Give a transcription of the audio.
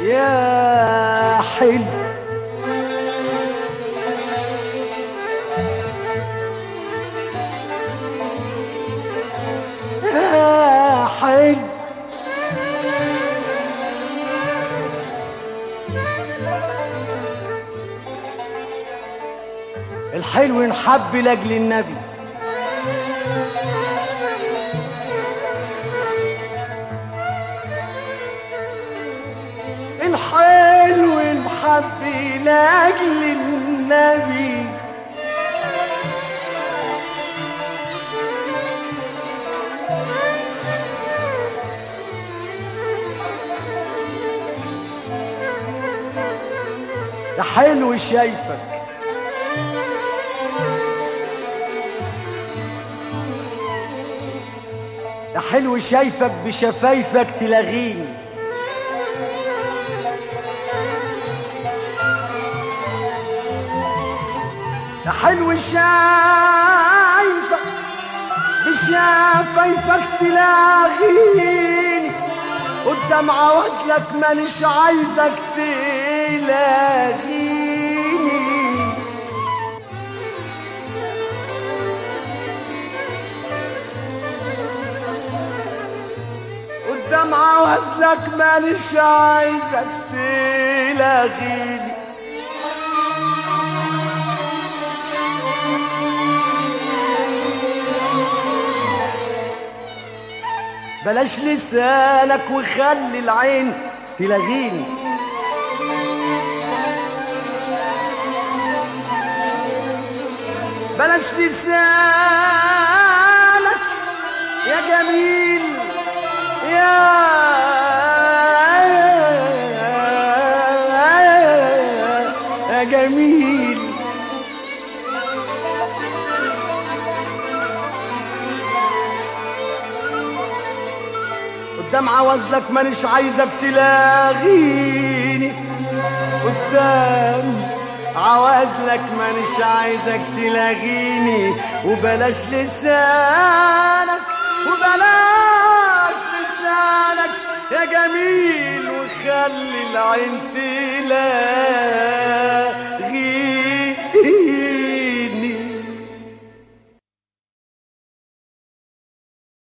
يا حلو يا حلو الحلو ينحب لاجل النبي الحلو ينحب لاجل النبي يا حلو شايفك يا حلو شايفك بشفايفك تلاغيني يا حلو شايفك بشفايفك تلاغيني قدام عوزلك مانيش عايزك تلاغيني قدام عوزلك مانيش عايزك تلاغيني بلاش لسانك وخلي العين تلاغيني بلاش لسانك يا جميل يا يا جميل قدام عوزلك مانيش عايزك تلاغيني قدام عوازلك مانيش عايزك تلاغيني وبلاش لسانك وبلاش لسانك يا جميل وخلي العين تلاغيني